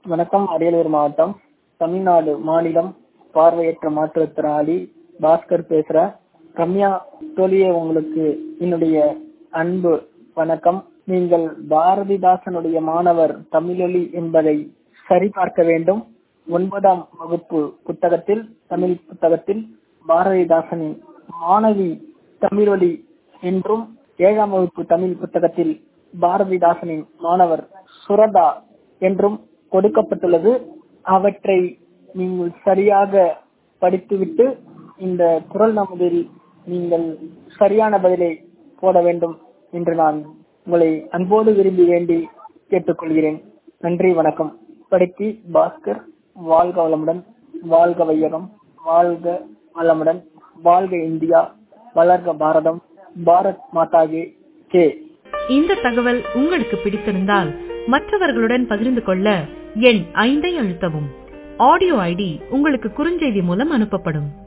வணக்கம் அரியலூர் மாவட்டம் தமிழ்நாடு மாநிலம் பார்வையற்ற மாற்றுத்திறனாளி பாஸ்கர் பேசுறேன் ரம்யா தோழியே உங்களுக்கு என்னுடைய அன்பு வணக்கம் நீங்கள் பாரதிதாசனுடைய மாணவர் தமிழொலி என்பதை சரிபார்க்க வேண்டும் ஒன்பதாம் வகுப்பு புத்தகத்தில் தமிழ் புத்தகத்தில் பாரதிதாசனின் மாணவி தமிழொலி என்றும் ஏழாம் வகுப்பு தமிழ் புத்தகத்தில் பாரதிதாசனின் மாணவர் சுரதா என்றும் கொடுக்கப்பட்டுள்ளது அவற்றை நீங்கள் சரியாக படித்துவிட்டு இந்த குரல் நமதில் நீங்கள் சரியான பதிலை போட வேண்டும் என்று நான் உங்களை அன்போடு விரும்பி வேண்டி கேட்டுக்கொள்கிறேன் நன்றி வணக்கம் படித்தி பாஸ்கர் வாழ்க வளமுடன் வாழ்க வையகம் வாழ்க வளமுடன் வாழ்க இந்தியா வளர்க பாரதம் பாரத் மாதாகே கே இந்த தகவல் உங்களுக்கு பிடித்திருந்தால் மற்றவர்களுடன் பகிர்ந்து கொள்ள எண் ஐந்தை அழுத்தவும் ஆடியோ ஐடி உங்களுக்கு குறுஞ்செய்தி மூலம் அனுப்பப்படும்